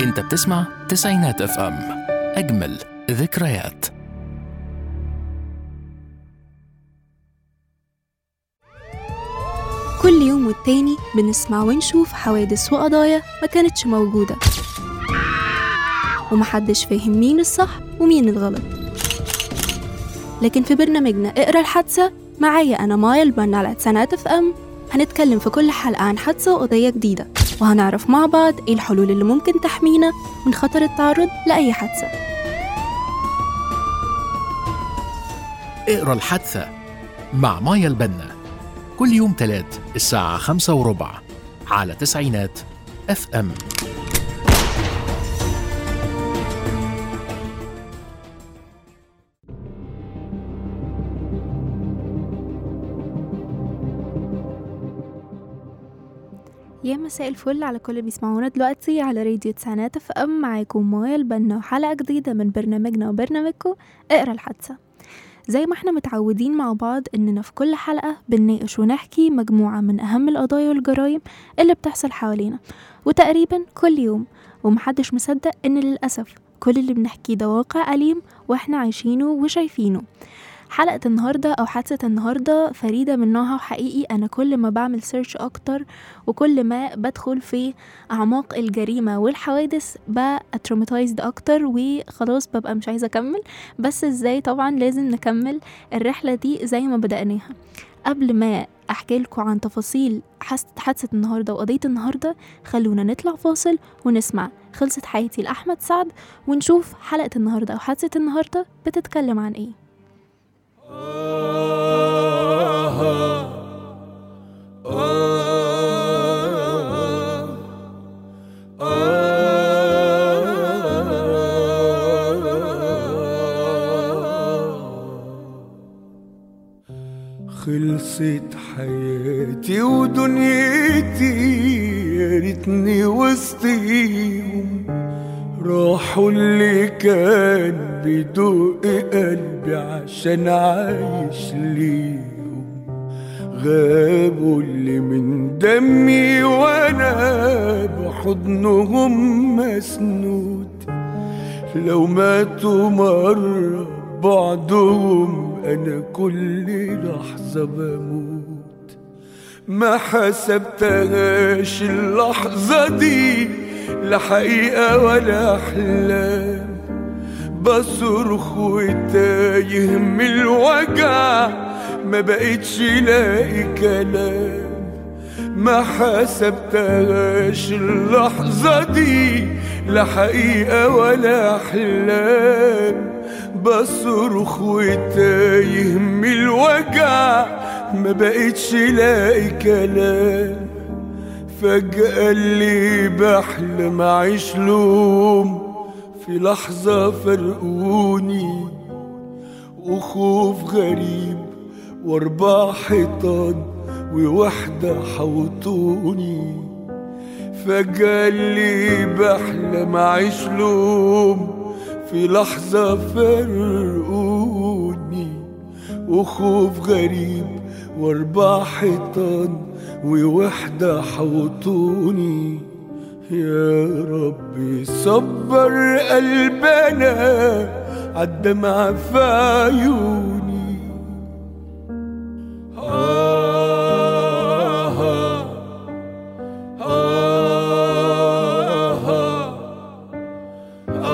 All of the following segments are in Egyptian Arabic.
انت بتسمع تسعينات اف ام اجمل ذكريات كل يوم والتاني بنسمع ونشوف حوادث وقضايا ما كانتش موجودة ومحدش فاهم مين الصح ومين الغلط لكن في برنامجنا اقرا الحادثة معايا أنا مايا البنا على تسعينات اف ام هنتكلم في كل حلقة عن حادثة وقضية جديدة وهنعرف مع بعض ايه الحلول اللي ممكن تحمينا من خطر التعرض لأي حادثة اقرا الحادثة مع مايا البنا كل يوم تلات الساعة خمسة وربع على تسعينات اف ام يا مساء الفل على كل اللي بيسمعونا دلوقتي على راديو تسعينات اف ام معاكم مايا البنا وحلقة جديدة من برنامجنا وبرنامجكم اقرا الحادثة زي ما احنا متعودين مع بعض اننا في كل حلقة بنناقش ونحكي مجموعة من اهم القضايا والجرائم اللي بتحصل حوالينا وتقريبا كل يوم ومحدش مصدق ان للأسف كل اللي بنحكيه ده واقع أليم واحنا عايشينه وشايفينه حلقة النهاردة أو حادثة النهاردة فريدة من نوعها وحقيقي أنا كل ما بعمل سيرش أكتر وكل ما بدخل في أعماق الجريمة والحوادث بأتروماتايزد أكتر وخلاص ببقى مش عايزة أكمل بس إزاي طبعا لازم نكمل الرحلة دي زي ما بدأناها قبل ما أحكي لكم عن تفاصيل حادثة النهاردة وقضية النهاردة خلونا نطلع فاصل ونسمع خلصت حياتي لأحمد سعد ونشوف حلقة النهاردة أو حادثة النهاردة بتتكلم عن إيه خلصت حياتي ودنيتي يا ريتني وسطيهم راحوا اللي كان بدق قلبي عشان عايش ليهم غابوا اللي من دمي وانا بحضنهم مسنود لو ماتوا مرة بعضهم انا كل لحظة بموت ما حسبتهاش اللحظة دي لا حقيقة ولا أحلام بصرخ وتايه من الوجع ما بقتش لاقي كلام ما حسبتهاش اللحظة دي لا حقيقة ولا أحلام بصرخ وتايه من الوجع ما بقتش لاقي كلام فجأة اللي بحلم أعيش لهم في لحظة فرقوني وخوف غريب واربع حيطان ووحدة حوطوني فجأة اللي بحلم أعيش لهم في لحظة فرقوني وخوف غريب واربع حيطان ووحدة حوطوني يا ربي صبر قلبنا عالدمع في عيوني آه آه آه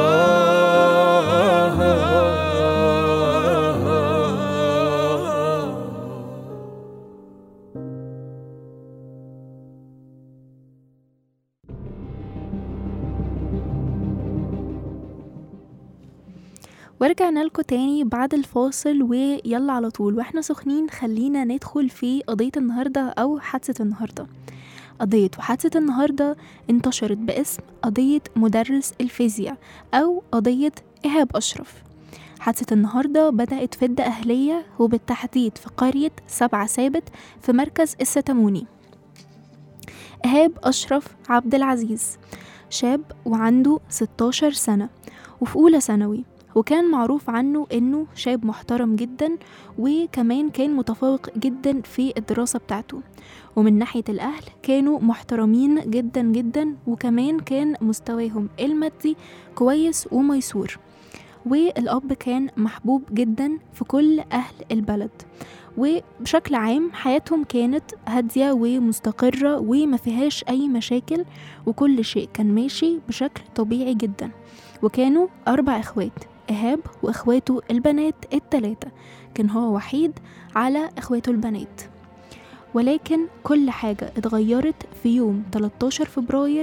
ورجعنا لكم تاني بعد الفاصل ويلا على طول واحنا سخنين خلينا ندخل في قضية النهاردة أو حادثة النهاردة قضية وحادثة النهاردة انتشرت باسم قضية مدرس الفيزياء أو قضية إيهاب أشرف حادثة النهاردة بدأت في الدقهلية وبالتحديد في قرية سبعة ثابت في مركز الستموني إيهاب أشرف عبد العزيز شاب وعنده 16 سنة وفي أولى ثانوي وكان معروف عنه إنه شاب محترم جدا وكمان كان متفوق جدا في الدراسة بتاعته ومن ناحية الأهل كانوا محترمين جدا جدا وكمان كان مستواهم المادي كويس وميسور والأب كان محبوب جدا في كل أهل البلد وبشكل عام حياتهم كانت هادية ومستقرة وما فيهاش أي مشاكل وكل شيء كان ماشي بشكل طبيعي جدا وكانوا أربع إخوات إيهاب وإخواته البنات التلاتة كان هو وحيد على إخواته البنات ولكن كل حاجة اتغيرت في يوم 13 فبراير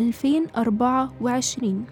2024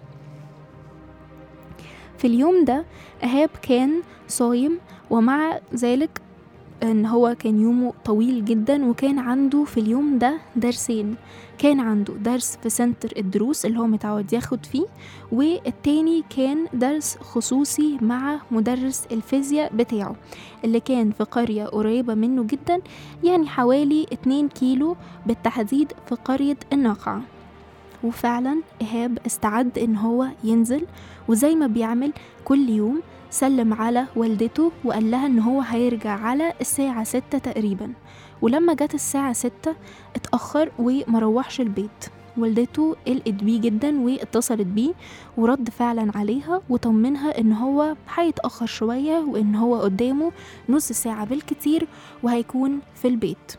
في اليوم ده إيهاب كان صايم ومع ذلك ان هو كان يومه طويل جدا وكان عنده في اليوم ده درسين كان عنده درس في سنتر الدروس اللي هو متعود ياخد فيه والتاني كان درس خصوصي مع مدرس الفيزياء بتاعه اللي كان في قرية قريبة منه جدا يعني حوالي 2 كيلو بالتحديد في قرية الناقعة وفعلا إيهاب استعد إن هو ينزل وزي ما بيعمل كل يوم سلم على والدته وقال لها إن هو هيرجع على الساعة ستة تقريبا ولما جت الساعة ستة اتأخر ومروحش البيت والدته قلقت بيه جدا واتصلت بيه ورد فعلا عليها وطمنها ان هو هيتأخر شوية وان هو قدامه نص ساعة بالكتير وهيكون في البيت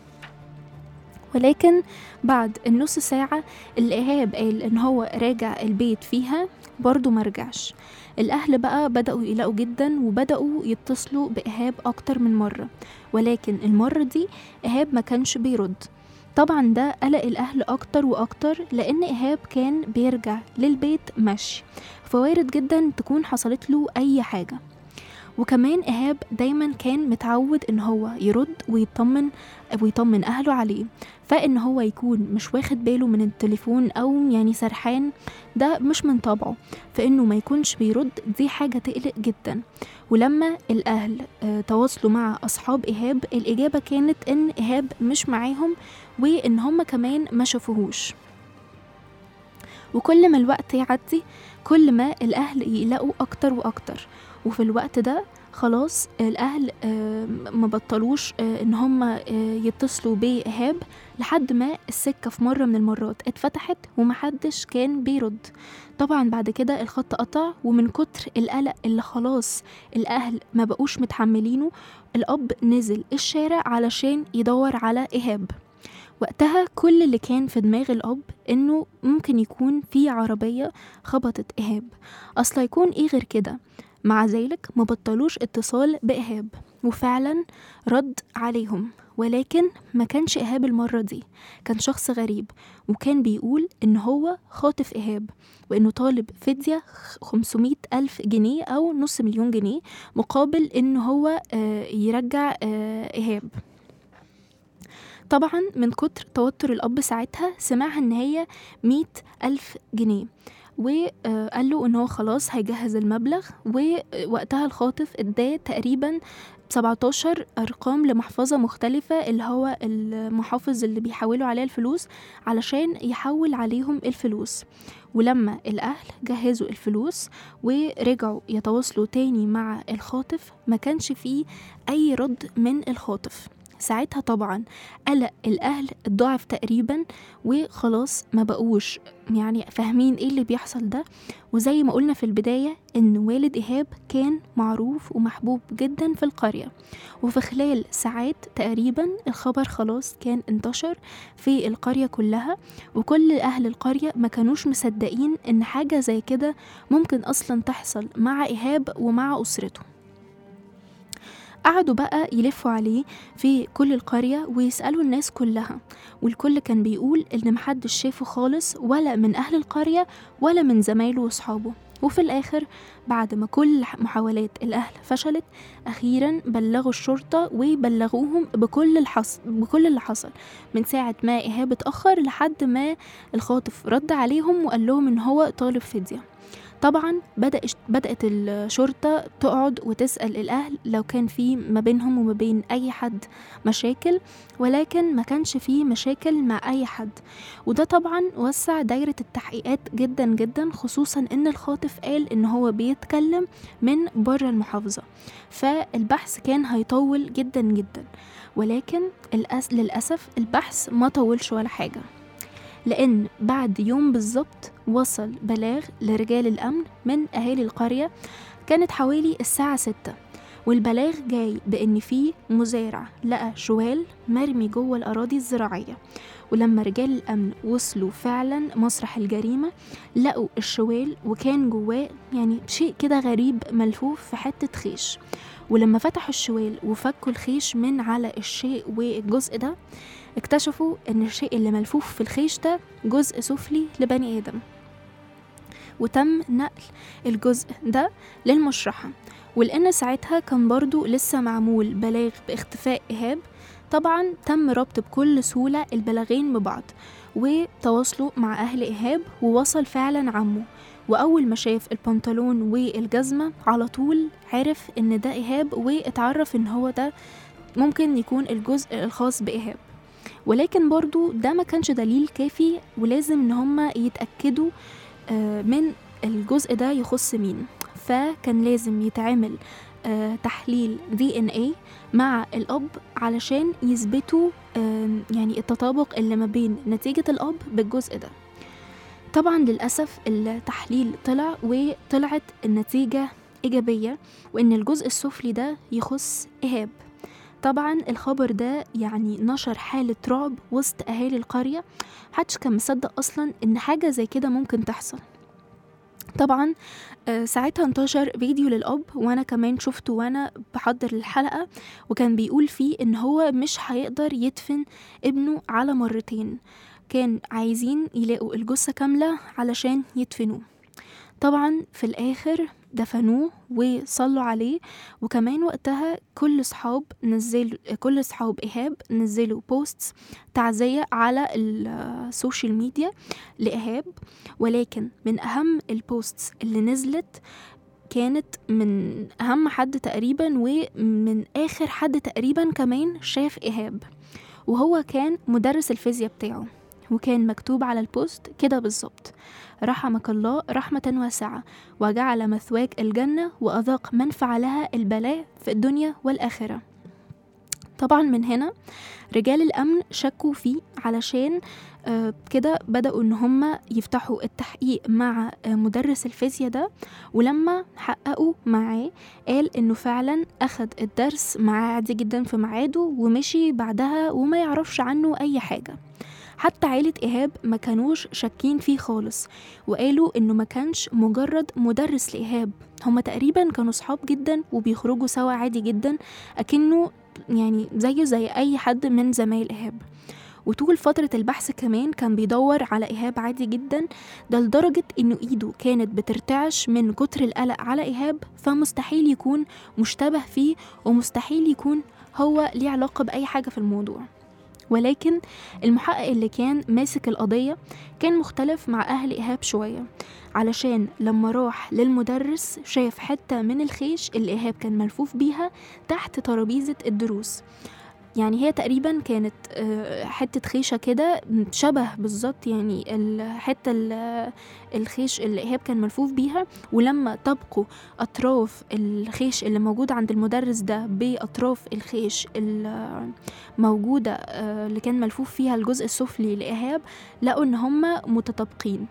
ولكن بعد النص ساعة اللي إيهاب قال إن هو راجع البيت فيها برضه مرجعش الأهل بقى بدأوا يقلقوا جدا وبدأوا يتصلوا بإيهاب أكتر من مرة ولكن المرة دي إيهاب ما كانش بيرد طبعا ده قلق الأهل أكتر وأكتر لأن إيهاب كان بيرجع للبيت مشي فوارد جدا تكون حصلت له أي حاجة وكمان إيهاب دايما كان متعود إن هو يرد ويطمن ويطمن أهله عليه فإن هو يكون مش واخد باله من التليفون أو يعني سرحان ده مش من طبعه فإنه ما يكونش بيرد دي حاجة تقلق جدا ولما الأهل آه، تواصلوا مع أصحاب إيهاب الإجابة كانت إن إيهاب مش معاهم وإن هما كمان ما شافوهوش وكل ما الوقت يعدي كل ما الأهل يقلقوا أكتر وأكتر وفي الوقت ده خلاص الأهل آه، ما بطلوش آه، إن هم آه، يتصلوا بإيهاب لحد ما السكة في مرة من المرات اتفتحت ومحدش كان بيرد طبعا بعد كده الخط قطع ومن كتر القلق اللي خلاص الأهل ما بقوش متحملينه الأب نزل الشارع علشان يدور على إيهاب وقتها كل اللي كان في دماغ الأب إنه ممكن يكون في عربية خبطت إيهاب أصل هيكون إيه غير كده مع ذلك ما بطلوش اتصال بإيهاب وفعلا رد عليهم ولكن ما كانش إيهاب المرة دي كان شخص غريب وكان بيقول إن هو خاطف إيهاب وإنه طالب فدية 500 ألف جنيه أو نص مليون جنيه مقابل إن هو آه، يرجع آه، إيهاب طبعا من كتر توتر الأب ساعتها سمعها إن هي مية ألف جنيه وقال له ان هو خلاص هيجهز المبلغ ووقتها الخاطف اداه تقريبا 17 ارقام لمحفظه مختلفه اللي هو المحافظ اللي بيحولوا عليها الفلوس علشان يحول عليهم الفلوس ولما الاهل جهزوا الفلوس ورجعوا يتواصلوا تاني مع الخاطف ما كانش فيه اي رد من الخاطف ساعتها طبعا قلق الأهل ضعف تقريبا وخلاص ما بقوش يعني فاهمين ايه اللي بيحصل ده وزي ما قلنا في البداية ان والد إيهاب كان معروف ومحبوب جدا في القرية وفي خلال ساعات تقريبا الخبر خلاص كان انتشر في القرية كلها وكل أهل القرية ما كانوش مصدقين ان حاجة زي كده ممكن أصلا تحصل مع إيهاب ومع أسرته قعدوا بقى يلفوا عليه في كل القرية ويسألوا الناس كلها والكل كان بيقول إن محدش شافه خالص ولا من أهل القرية ولا من زمايله وصحابه وفي الآخر بعد ما كل محاولات الأهل فشلت أخيرا بلغوا الشرطة وبلغوهم بكل الحص... بكل اللي حصل من ساعة ما إيهاب اتأخر لحد ما الخاطف رد عليهم وقال لهم إن هو طالب فدية طبعا بدأ بدأت الشرطة تقعد وتسأل الأهل لو كان في ما بينهم وما بين أي حد مشاكل ولكن ما كانش فيه مشاكل مع أي حد وده طبعا وسع دايرة التحقيقات جدا جدا خصوصا إن الخاطف قال إن هو بيتكلم من بره المحافظة فالبحث كان هيطول جدا جدا ولكن الأس... للأسف البحث ما طولش ولا حاجة لأن بعد يوم بالظبط وصل بلاغ لرجال الأمن من أهالي القرية كانت حوالي الساعة ستة والبلاغ جاي بإن في مزارع لقى شوال مرمي جوه الأراضي الزراعية ولما رجال الأمن وصلوا فعلا مسرح الجريمة لقوا الشوال وكان جواه يعني شيء كده غريب ملفوف في حتة خيش ولما فتحوا الشوال وفكوا الخيش من على الشيء والجزء ده اكتشفوا ان الشيء اللي ملفوف في الخيش ده جزء سفلي لبني ادم وتم نقل الجزء ده للمشرحة ولأن ساعتها كان برضو لسه معمول بلاغ باختفاء إيهاب طبعا تم ربط بكل سهولة البلاغين ببعض وتواصلوا مع أهل إيهاب ووصل فعلا عمه وأول ما شاف البنطلون والجزمة على طول عرف إن ده إيهاب واتعرف إن هو ده ممكن يكون الجزء الخاص بإيهاب ولكن برضو ده ما كانش دليل كافي ولازم إن هما يتأكدوا آه، من الجزء ده يخص مين فكان لازم يتعمل آه، تحليل دي ان اي مع الاب علشان يثبتوا آه، يعني التطابق اللي ما بين نتيجة الاب بالجزء ده طبعا للأسف التحليل طلع وطلعت النتيجة إيجابية وإن الجزء السفلي ده يخص إيهاب طبعا الخبر ده يعني نشر حالة رعب وسط أهالي القرية محدش كان مصدق أصلا إن حاجة زي كده ممكن تحصل طبعا آه، ساعتها انتشر فيديو للأب وأنا كمان شفته وأنا بحضر الحلقة وكان بيقول فيه إن هو مش هيقدر يدفن ابنه على مرتين كان عايزين يلاقوا الجثة كاملة علشان يدفنوه طبعا في الآخر دفنوه وصلوا عليه وكمان وقتها كل صحاب نزلوا كل صحاب إيهاب نزلوا بوستس تعزية على السوشيال ميديا لإيهاب ولكن من أهم البوستس اللي نزلت كانت من أهم حد تقريبا ومن آخر حد تقريبا كمان شاف إيهاب وهو كان مدرس الفيزياء بتاعه وكان مكتوب على البوست كده بالظبط رحمك الله رحمة واسعة وجعل مثواك الجنة وأذاق من فعلها البلاء في الدنيا والآخرة طبعا من هنا رجال الأمن شكوا فيه علشان آه، كده بدأوا إن هم يفتحوا التحقيق مع آه، مدرس الفيزياء ده ولما حققوا معاه قال إنه فعلا أخد الدرس معاه عادي جدا في ميعاده ومشي بعدها وما يعرفش عنه أي حاجة حتى عيلة إيهاب ما كانوش شاكين فيه خالص وقالوا إنه ما كانش مجرد مدرس لإيهاب هما تقريبا كانوا صحاب جدا وبيخرجوا سوا عادي جدا أكنه يعني زيه زي أي حد من زمايل إيهاب وطول فترة البحث كمان كان بيدور على إيهاب عادي جدا ده لدرجة إنه إيده كانت بترتعش من كتر القلق على إيهاب فمستحيل يكون مشتبه فيه ومستحيل يكون هو ليه علاقة بأي حاجة في الموضوع ولكن المحقق اللي كان ماسك القضية كان مختلف مع أهل إيهاب شوية علشان لما راح للمدرس شاف حتة من الخيش اللي إيهاب كان ملفوف بيها تحت ترابيزة الدروس يعني هي تقريبا كانت آه، حتة خيشة كده شبه بالظبط يعني الحتة ال- الخيش اللي إيهاب كان ملفوف بيها ولما طبقوا أطراف الخيش اللي موجود عند المدرس ده بأطراف الخيش الموجودة آه، اللي كان ملفوف فيها الجزء السفلي لإيهاب لقوا إن هما متطابقين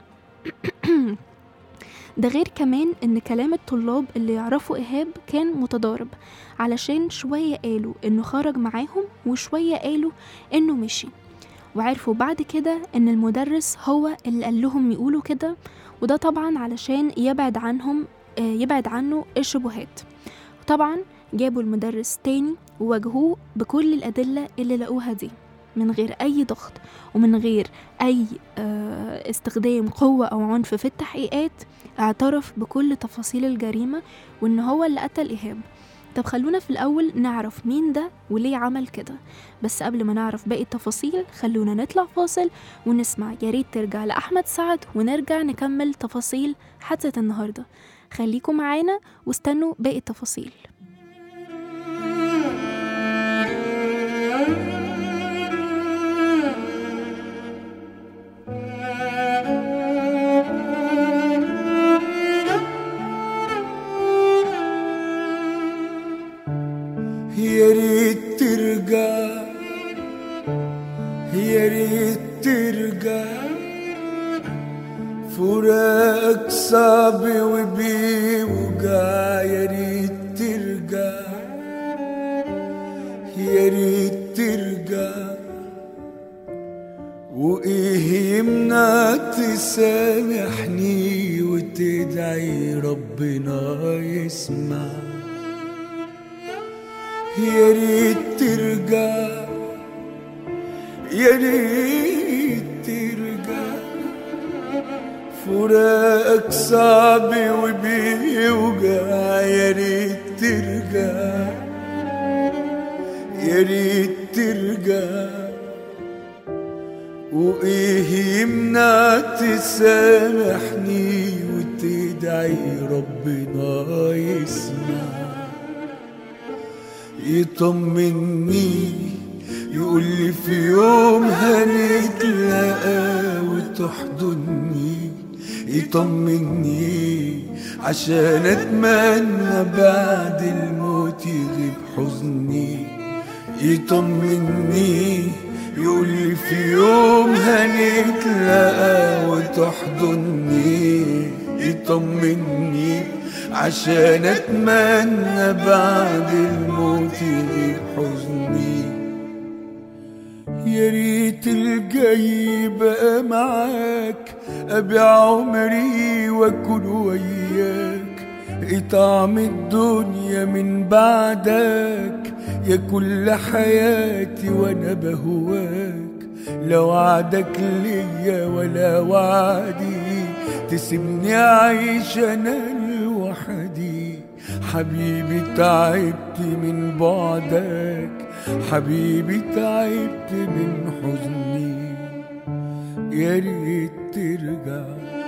ده غير كمان ان كلام الطلاب اللي يعرفوا ايهاب كان متضارب علشان شوية قالوا انه خرج معاهم وشوية قالوا انه مشي وعرفوا بعد كده ان المدرس هو اللي قال لهم يقولوا كده وده طبعا علشان يبعد عنهم آه، يبعد عنه الشبهات طبعا جابوا المدرس تاني وواجهوه بكل الأدلة اللي لقوها دي من غير أي ضغط ومن غير أي آه، استخدام قوة أو عنف في التحقيقات اعترف بكل تفاصيل الجريمة وإن هو اللي قتل إيهاب طب خلونا في الأول نعرف مين ده وليه عمل كده بس قبل ما نعرف باقي التفاصيل خلونا نطلع فاصل ونسمع يا ريت ترجع لأحمد سعد ونرجع نكمل تفاصيل حادثة النهاردة خليكم معانا واستنوا باقي التفاصيل يا ريت ترجع يا ريت ترجع فراقك صعب وبيوجع يا ريت ترجع يا ريت ترجع وايه يمنع تسامحني وتدعي ربنا يسمع يا ريت ترجع يا ريت ترجع فراقك صعب وبيوجع يا ريت ترجع يا ريت ترجع وايه يمنع تسامحني وتدعي ربنا يسمع يطمني يقول لي في يوم هنتلاقى وتحضني يطمني عشان اتمنى بعد الموت يغيب حزني يطمني يقول لي في يوم هنتلاقى وتحضني يطمني عشان اتمنى بعد الموت يغيب حزني يا ريت الجاي بقى معاك ابيع عمري واكون وياك ايه طعم الدنيا من بعدك يا كل حياتي وانا بهواك لا وعدك ليا ولا وعدي تسيبني اعيش انا لوحدي حبيبي تعبت من بعدك حبيبي تعبت من حزني يا ريت ترجع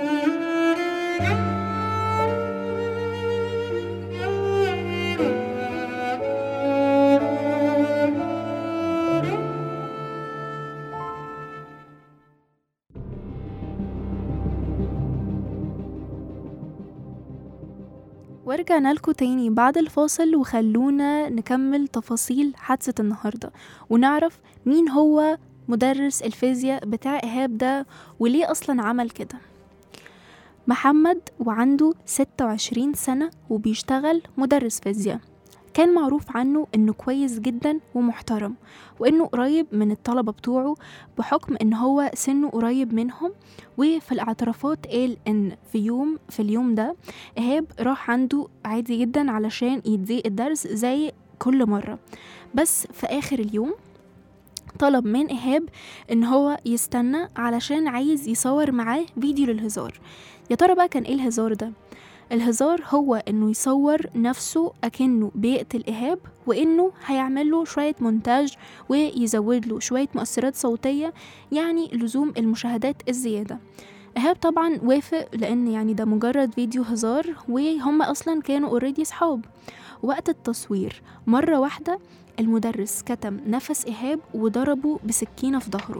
ورجعنا لكم تاني بعد الفاصل وخلونا نكمل تفاصيل حادثة النهاردة ونعرف مين هو مدرس الفيزياء بتاع إيهاب ده وليه أصلا عمل كده محمد وعنده 26 سنة وبيشتغل مدرس فيزياء كان معروف عنه انه كويس جدا ومحترم وانه قريب من الطلبة بتوعه بحكم ان هو سنه قريب منهم وفي الاعترافات قال ان في يوم في اليوم ده ايهاب راح عنده عادي جدا علشان يديه الدرس زي كل مرة بس في اخر اليوم طلب من إيهاب إن هو يستنى علشان عايز يصور معاه فيديو للهزار يا ترى بقى كان إيه الهزار ده؟ الهزار هو إنه يصور نفسه أكنه بيقتل إيهاب وإنه هيعمله شوية مونتاج ويزود له شوية مؤثرات صوتية يعني لزوم المشاهدات الزيادة إيهاب طبعا وافق لأن يعني ده مجرد فيديو هزار وهم أصلا كانوا اوريدي صحاب وقت التصوير مرة واحدة المدرس كتم نفس إيهاب وضربه بسكينة في ظهره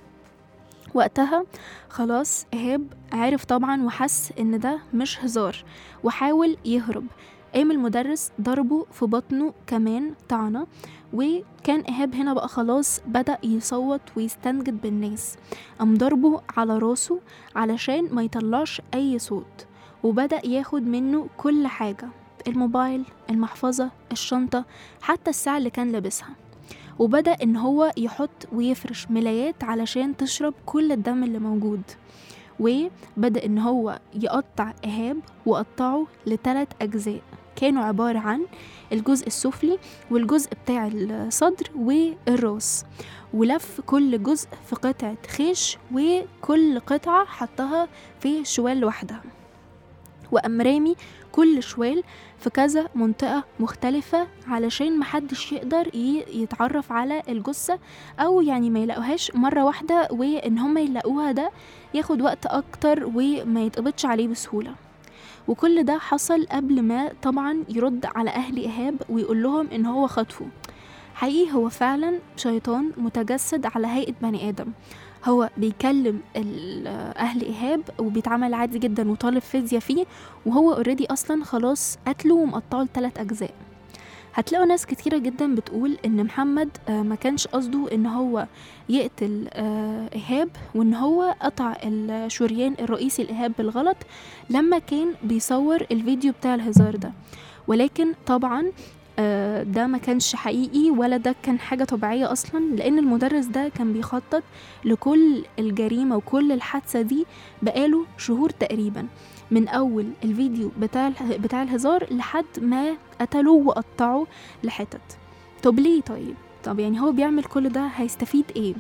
وقتها خلاص إيهاب عرف طبعا وحس إن ده مش هزار وحاول يهرب قام المدرس ضربه في بطنه كمان طعنة وكان إيهاب هنا بقى خلاص بدأ يصوت ويستنجد بالناس قام ضربه على راسه علشان ما يطلعش أي صوت وبدأ ياخد منه كل حاجة الموبايل المحفظة الشنطة حتى الساعة اللي كان لابسها وبدأ إن هو يحط ويفرش ملايات علشان تشرب كل الدم اللي موجود وبدأ إن هو يقطع إيهاب وقطعه لثلاث أجزاء كانوا عبارة عن الجزء السفلي والجزء بتاع الصدر والراس ولف كل جزء في قطعة خيش وكل قطعة حطها في شوال لوحدها وقام رامي كل شوال في كذا منطقة مختلفة علشان محدش يقدر ي- يتعرف على الجثة أو يعني ما يلاقوهاش مرة واحدة وإن هم يلاقوها ده ياخد وقت أكتر وما يتقبضش عليه بسهولة وكل ده حصل قبل ما طبعا يرد على أهل إيهاب ويقول لهم إن هو خطفه حقيقي هو فعلا شيطان متجسد على هيئة بني آدم هو بيكلم ال- أهل إيهاب وبيتعامل عادي جدا وطالب فيزياء فيه وهو اوريدي أصلا خلاص قتله ومقطعه لثلاث أجزاء هتلاقوا ناس كتيرة جدا بتقول إن محمد آه، ما كانش قصده إن هو يقتل آه، إيهاب وإن هو قطع الشريان الرئيسي لإيهاب بالغلط لما كان بيصور الفيديو بتاع الهزار ده ولكن طبعا آه، ده ما كانش حقيقي ولا ده كان حاجة طبيعية أصلا لأن المدرس ده كان بيخطط لكل الجريمة وكل الحادثة دي بقاله شهور تقريبا من أول الفيديو بتاع اله- بتاع الهزار لحد ما قتلوه وقطعوا لحتت طب ليه طيب طب يعني هو بيعمل كل ده هيستفيد ايه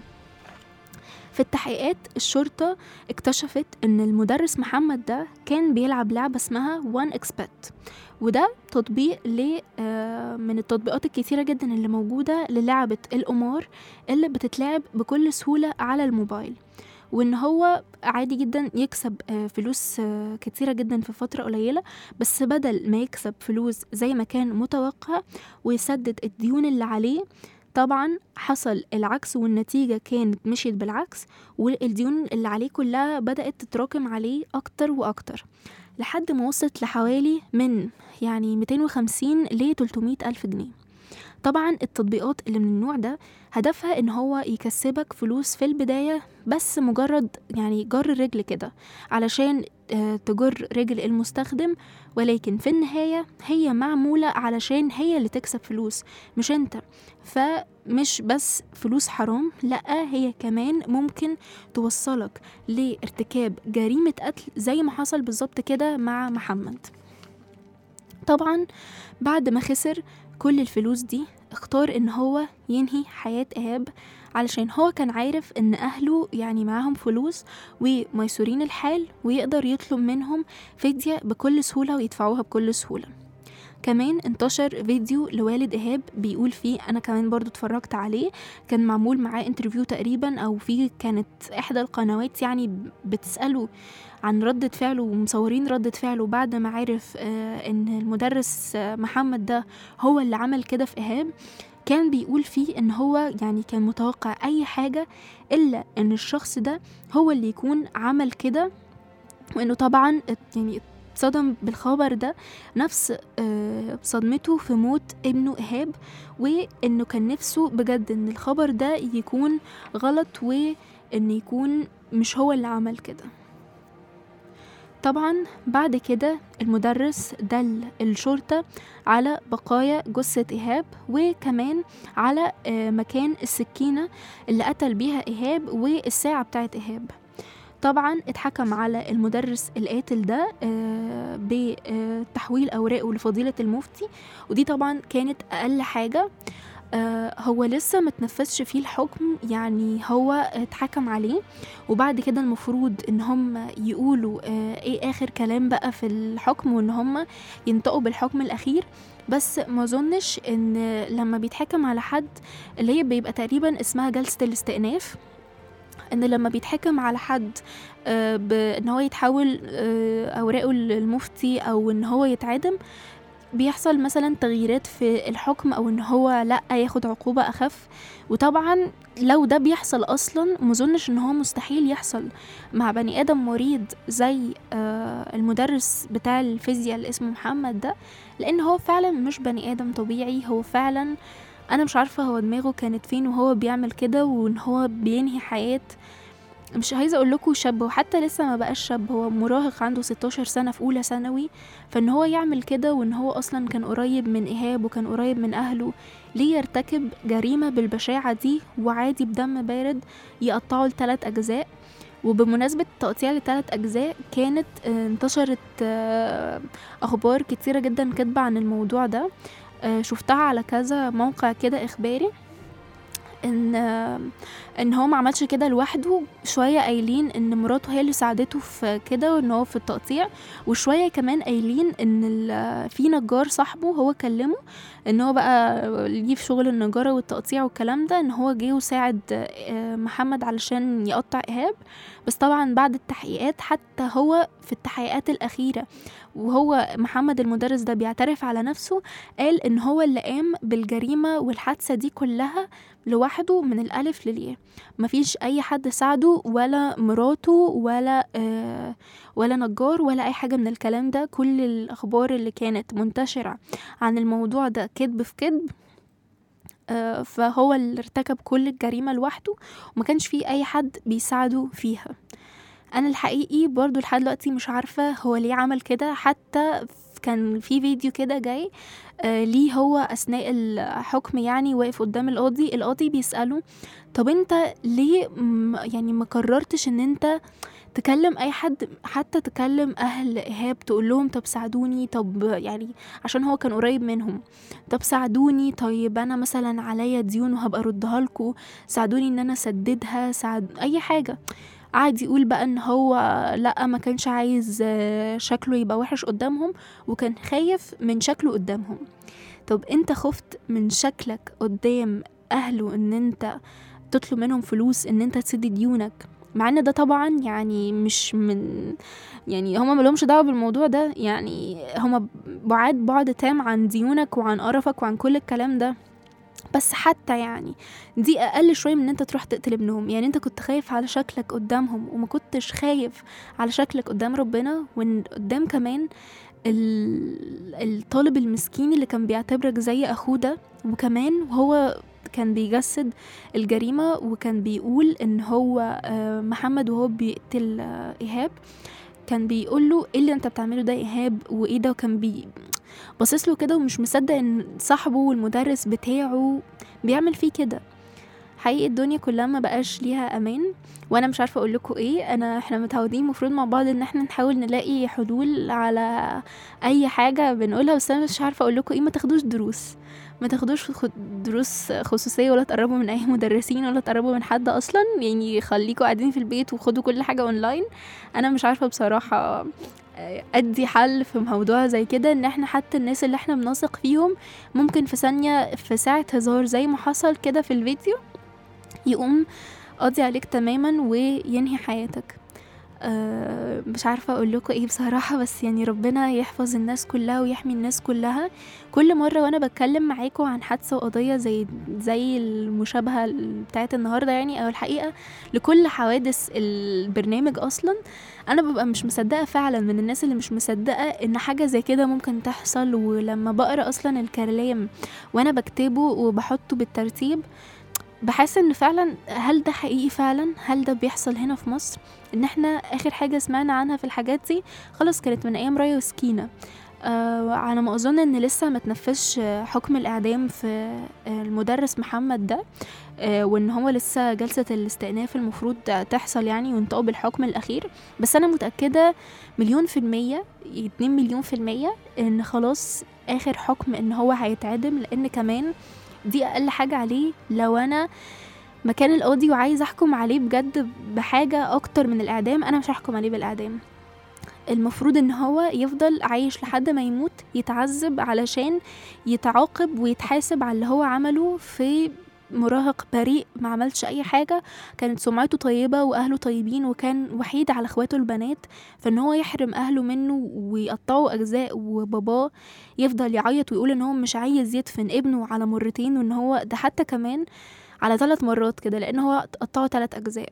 في التحقيقات الشرطة اكتشفت ان المدرس محمد ده كان بيلعب لعبة اسمها وان اكسبت وده تطبيق ل آه، من التطبيقات الكتيرة جدا اللي موجودة للعبة القمار اللي بتتلعب بكل سهولة على الموبايل وان هو عادي جدا يكسب آه، فلوس آه، كتيرة جدا في فترة قليلة بس بدل ما يكسب فلوس زي ما كان متوقع ويسدد الديون اللي عليه طبعا حصل العكس والنتيجة كانت مشيت بالعكس والديون اللي عليه كلها بدأت تتراكم عليه أكتر وأكتر لحد ما وصلت لحوالي من يعني 250 ل 300 ألف جنيه طبعا التطبيقات اللي من النوع ده هدفها ان هو يكسبك فلوس في البداية بس مجرد يعني جر رجل كده علشان آه، تجر رجل المستخدم ولكن في النهاية هي معمولة علشان هي اللي تكسب فلوس مش انت فمش بس فلوس حرام لا هي كمان ممكن توصلك لارتكاب جريمة قتل زي ما حصل بالظبط كده مع محمد طبعا بعد ما خسر كل الفلوس دي اختار ان هو ينهي حياة ايهاب علشان هو كان عارف ان اهله يعني معاهم فلوس وميسورين الحال ويقدر يطلب منهم فدية بكل سهولة ويدفعوها بكل سهولة كمان انتشر فيديو لوالد ايهاب بيقول فيه انا كمان برضو اتفرجت عليه كان معمول معاه انترفيو تقريبا او في كانت احدى القنوات يعني بتساله عن ردة فعله ومصورين ردة فعله بعد ما عرف آه ان المدرس آه محمد ده هو اللي عمل كده في ايهاب كان بيقول فيه ان هو يعني كان متوقع اي حاجة الا ان الشخص ده هو اللي يكون عمل كده وانه طبعا ات- يعني اتصدم بالخبر ده نفس آه، صدمته في موت ابنه إيهاب وإنه كان نفسه بجد إن الخبر ده يكون غلط وإن يكون مش هو اللي عمل كده طبعا بعد كده المدرس دل الشرطة على بقايا جثة إيهاب وكمان على آه، مكان السكينة اللي قتل بيها إيهاب والساعة بتاعت إيهاب طبعا اتحكم على المدرس القاتل ده آه، بتحويل أوراقه لفضيلة المفتي ودي طبعا كانت أقل حاجة آه، هو لسه متنفذش فيه الحكم يعني هو اتحكم عليه وبعد كده المفروض ان هم يقولوا آه، ايه اخر كلام بقى في الحكم وان هم ينطقوا بالحكم الاخير بس ما اظنش ان لما بيتحكم على حد اللي هي بيبقى تقريبا اسمها جلسة الاستئناف ان لما بيتحكم على حد آه، بان هو يتحول آه، اوراقه للمفتي او ان هو يتعدم بيحصل مثلا تغييرات في الحكم او ان هو لا ياخد عقوبة اخف وطبعا لو ده بيحصل اصلا مظنش ان هو مستحيل يحصل مع بني ادم مريض زي آه، المدرس بتاع الفيزياء اللي اسمه محمد ده لان هو فعلا مش بني ادم طبيعي هو فعلا انا مش عارفة هو دماغه كانت فين وهو بيعمل كده وان هو بينهي حياة مش عايزه اقول لكم شاب وحتى لسه ما بقاش شاب هو مراهق عنده 16 سنه في اولى ثانوي فان هو يعمل كده وان هو اصلا كان قريب من ايهاب وكان قريب من اهله ليه يرتكب جريمه بالبشاعه دي وعادي بدم بارد يقطعه لثلاث اجزاء وبمناسبة تقطيع لثلاث أجزاء كانت آه، انتشرت آه، أخبار كتيرة جدا كاتبة عن الموضوع ده آه، شفتها على كذا موقع كده إخباري ان ان هو ما عملش كده لوحده شويه قايلين ان مراته هي اللي ساعدته في كده وان هو في التقطيع وشويه كمان قايلين ان ال- في نجار صاحبه هو كلمه ان هو بقى ليه في شغل النجاره والتقطيع والكلام ده ان هو جه وساعد آه، محمد علشان يقطع ايهاب بس طبعا بعد التحقيقات حتى هو في التحقيقات الاخيره وهو محمد المدرس ده بيعترف على نفسه قال ان هو اللي قام بالجريمه والحادثه دي كلها لوحده من الالف للياء مفيش اي حد ساعده ولا مراته ولا آه ولا نجار ولا اي حاجه من الكلام ده كل الاخبار اللي كانت منتشره عن الموضوع ده كذب في كذب آه فهو اللي ارتكب كل الجريمه لوحده وما كانش فيه اي حد بيساعده فيها انا الحقيقي برضو لحد دلوقتي مش عارفه هو ليه عمل كده حتى ف- كان في فيديو كده جاي آه ليه هو اثناء الحكم يعني واقف قدام القاضي القاضي بيساله طب انت ليه م- يعني ما قررتش ان انت تكلم اي حد حتى تكلم اهل ايهاب تقول لهم طب ساعدوني طب يعني عشان هو كان قريب منهم طب ساعدوني طيب انا مثلا عليا ديون وهبقى اردها لكم ساعدوني ان انا اسددها ساعد اي حاجه قعد يقول بقى ان هو لا ما كانش عايز آه، شكله يبقى وحش قدامهم وكان خايف من شكله قدامهم طب انت خفت من شكلك قدام اهله ان انت تطلب منهم فلوس ان انت تسد ديونك مع ان ده طبعا يعني مش من يعني هما ملهمش دعوه بالموضوع ده يعني هما بعاد بعد تام عن ديونك وعن قرفك وعن كل الكلام ده بس حتى يعني دي اقل شويه من ان انت تروح تقتل ابنهم يعني انت كنت خايف على شكلك قدامهم وما كنتش خايف على شكلك قدام ربنا وان قدام كمان ال- الطالب المسكين اللي كان بيعتبرك زي اخوه ده وكمان وهو كان بيجسد الجريمة وكان بيقول ان هو آه، محمد وهو بيقتل آه، ايهاب كان بيقول له ايه اللي انت بتعمله ده يا ايهاب وايه ده وكان بي باصص له كده ومش مصدق ان صاحبه والمدرس بتاعه بيعمل فيه كده حقيقي الدنيا كلها ما بقاش ليها امان وانا مش عارفه اقول لكم ايه انا احنا متعودين المفروض مع بعض ان احنا نحاول نلاقي حلول على اي حاجه بنقولها بس انا مش عارفه اقول لكم ايه ما تاخدوش دروس ما تاخدوش خ- دروس خصوصيه ولا تقربوا من اي مدرسين ولا تقربوا من حد اصلا يعني خليكوا قاعدين في البيت وخدوا كل حاجه اونلاين انا مش عارفه بصراحه آه، ادي حل في موضوع زي كده ان احنا حتى الناس اللي احنا بنثق فيهم ممكن في ثانيه في ساعه هزار زي ما حصل كده في الفيديو يقوم قاضي عليك تماما وينهي حياتك أه مش عارفة أقول لكم إيه بصراحة بس يعني ربنا يحفظ الناس كلها ويحمي الناس كلها كل مرة وأنا بتكلم معاكم عن حادثة وقضية زي زي المشابهة بتاعت النهاردة يعني أو الحقيقة لكل حوادث البرنامج أصلا أنا ببقى مش مصدقة فعلا من الناس اللي مش مصدقة إن حاجة زي كده ممكن تحصل ولما بقرأ أصلا الكلام وأنا بكتبه وبحطه بالترتيب بحس ان فعلا هل ده حقيقي فعلا هل ده بيحصل هنا في مصر ان احنا اخر حاجه سمعنا عنها في الحاجات دي خلاص كانت من ايام رايا وسكينه آه على ما اظن ان لسه ما تنفذش آه، حكم الاعدام في آه، المدرس محمد ده آه وان هو لسه جلسه الاستئناف المفروض تحصل يعني وينطقوا بالحكم الاخير بس انا متاكده مليون في الميه اتنين مليون في الميه ان خلاص اخر حكم ان هو هيتعدم لان كمان دي اقل حاجه عليه لو انا مكان القاضي وعايز احكم عليه بجد بحاجه اكتر من الاعدام انا مش هحكم عليه بالاعدام المفروض ان هو يفضل عايش لحد ما يموت يتعذب علشان يتعاقب ويتحاسب على اللي هو عمله في مراهق بريء ما عملش اي حاجه كانت سمعته طيبه واهله طيبين وكان وحيد على اخواته البنات فان هو يحرم اهله منه ويقطعوا اجزاء وباباه يفضل يعيط ويقول ان هو مش عايز يدفن ابنه على مرتين وان هو ده حتى كمان على ثلاث مرات كده لان هو قطعه ثلاث اجزاء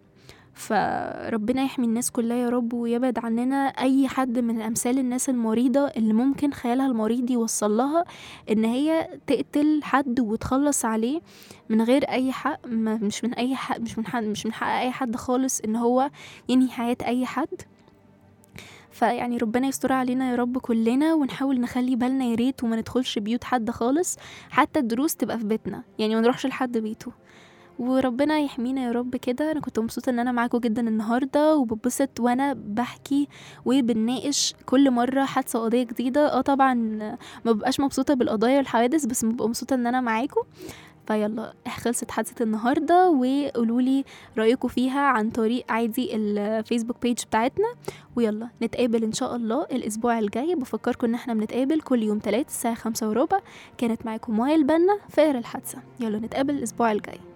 فربنا يحمي الناس كلها يا رب ويبعد عننا اي حد من امثال الناس المريضه اللي ممكن خيالها المريض يوصل لها ان هي تقتل حد وتخلص عليه من غير اي حق ما مش من اي حق مش من حد مش من حق اي حد خالص ان هو ينهي حياه اي حد فيعني ربنا يستر علينا يا رب كلنا ونحاول نخلي بالنا يا ريت وما ندخلش بيوت حد خالص حتى الدروس تبقى في بيتنا يعني ما نروحش لحد بيته وربنا يحمينا يا رب كده انا كنت مبسوطه ان انا معاكم جدا النهارده وببسط وانا بحكي وبنناقش كل مره حادثه قضيه جديده اه طبعا ما ببقاش مبسوطه بالقضايا والحوادث بس ببقى مبسوطه ان انا معاكم فيلا خلصت حادثة النهاردة وقولوا لي رأيكم فيها عن طريق عادي الفيسبوك بيج بتاعتنا ويلا نتقابل إن شاء الله الأسبوع الجاي بفكركم إن احنا بنتقابل كل يوم تلات الساعة خمسة وربع كانت معاكم مايا البنا في إقرا الحادثة يلا نتقابل الأسبوع الجاي